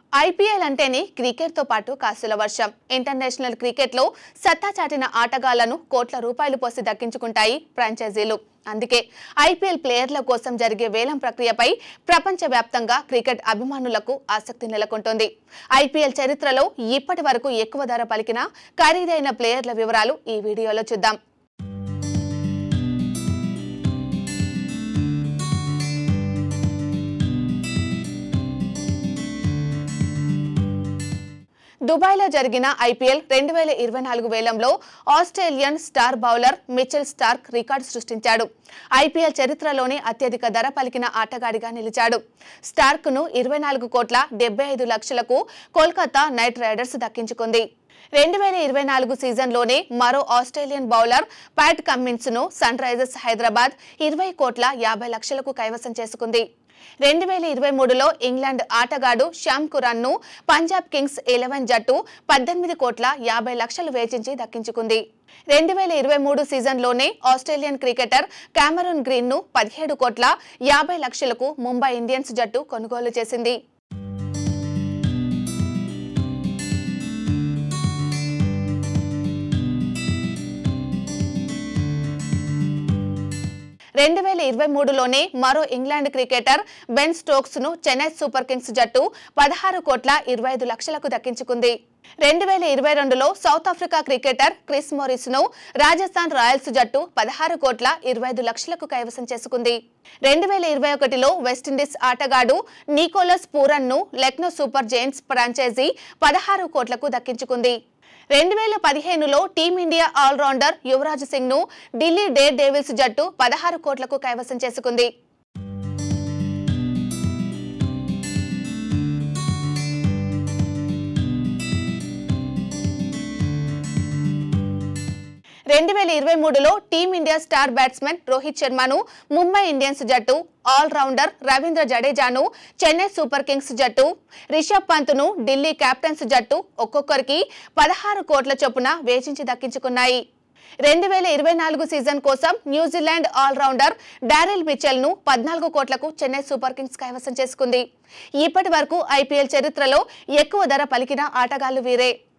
IPL అంటేనే క్రికెట్తో పాటు కాసుల వర్షం ఇంటర్నేషనల్ క్రికెట్లో సత్తా చాటిన ఆటగాళ్లను కోట్ల రూపాయలు పోసి దక్కించుకుంటాయి ఫ్రాంచైజీలు అందుకే ఐపీఎల్ ప్లేయర్ల కోసం జరిగే వేలం ప్రక్రియపై ప్రపంచవ్యాప్తంగా క్రికెట్ అభిమానులకు ఆసక్తి నెలకొంటోంది ఐపీఎల్ చరిత్రలో ఇప్పటి వరకు ఎక్కువ ధర పలికిన ఖరీదైన ప్లేయర్ల వివరాలు ఈ వీడియోలో చూద్దాం దుబాయ్లో జరిగిన ఐపీఎల్ రెండు వేల ఇరవై నాలుగు వేలంలో Australian star bowler Mitchell Starc record సృష్టించాడు ఐపీఎల్ చరిత్రలోనే అత్యధిక ధర పలికిన ఆటగాడిగా నిలిచాడు స్టార్క్ను ఇరవై నాలుగు కోట్ల డెబ్బై ఐదు లక్షలకు కోల్కతా నైట్ రైడర్స్ దక్కించుకుంది రెండు వేల ఇరవై నాలుగు సీజన్లోనే మరో ఆస్ట్రేలియన్ బౌలర్ ప్యాట్ కమ్మిన్స్ ను సన్ రైజర్స్ హైదరాబాద్ ఇరవై కోట్ల యాభై లక్షలకు కైవసం చేసుకుంది రెండు వేల ఇరవై మూడులో ఇంగ్లాండ్ ఆటగాడు శ్యామ్ కురాన్ ను పంజాబ్ కింగ్స్ ఎలెవెన్ జట్టు పద్దెనిమిది కోట్ల యాభై లక్షలు వేచించి దక్కించుకుంది రెండు వేల ఇరవై మూడు సీజన్లోనే ఆస్ట్రేలియన్ క్రికెటర్ కామరూన్ గ్రీన్ ను పదిహేడు కోట్ల యాభై లక్షలకు ముంబై ఇండియన్స్ జట్టు కొనుగోలు చేసింది రెండు వేల ఇరవై మూడులోనే మరో ఇంగ్లాండ్ క్రికెటర్ బెన్ స్టోక్స్ ను చెన్నై సూపర్ కింగ్స్ జట్టు పదహారు కోట్ల ఇరవై ఐదు లక్షలకు దక్కించుకుంది రెండు వేల ఇరవై రెండులో South Africa cricketer Chris Morris ను రాజస్థాన్ రాయల్స్ జట్టు పదహారు కోట్ల ఇరవై ఐదు లక్షలకు కైవసం చేసుకుంది రెండు వేల ఇరవై ఒకటిలో వెస్టిండీస్ ఆటగాడు నికోలస్ పూరన్ ను లక్నో సూపర్ జైంట్స్ ఫ్రాంచైజీ పదహారు కోట్లకు దక్కించుకుంది రెండు వేల పదిహేనులో టీమిండియా ఆల్రౌండర్ యువరాజ్ సింగ్ ను ఢిల్లీ డేర్ డేవిల్స్ జట్టు పదహారు కోట్లకు కైవసం చేసుకుంది రెండు వేల ఇరవై మూడులో టీమిండియా స్టార్ బ్యాట్స్మెన్ రోహిత్ శర్మను ముంబై ఇండియన్స్ జట్టు ఆల్ రౌండర్ రవీంద్ర జడేజాను చెన్నై సూపర్ కింగ్స్ జట్టు రిషబ్ పంత్ను ఢిల్లీ క్యాప్టెన్స్ జట్టు ఒక్కొక్కరికి పదహారు కోట్ల చొప్పున వేచించి దక్కించుకున్నాయి రెండు వేల ఇరవై నాలుగు సీజన్ కోసం న్యూజిలాండ్ ఆల్రౌండర్ డారెల్ మిచెల్ ను పద్నాలుగు కోట్లకు చెన్నై సూపర్ కింగ్స్ కైవసం చేసుకుంది ఇప్పటి వరకు ఐపీఎల్ చరిత్రలో ఎక్కువ ధర పలికిన ఆటగాళ్లు వీరే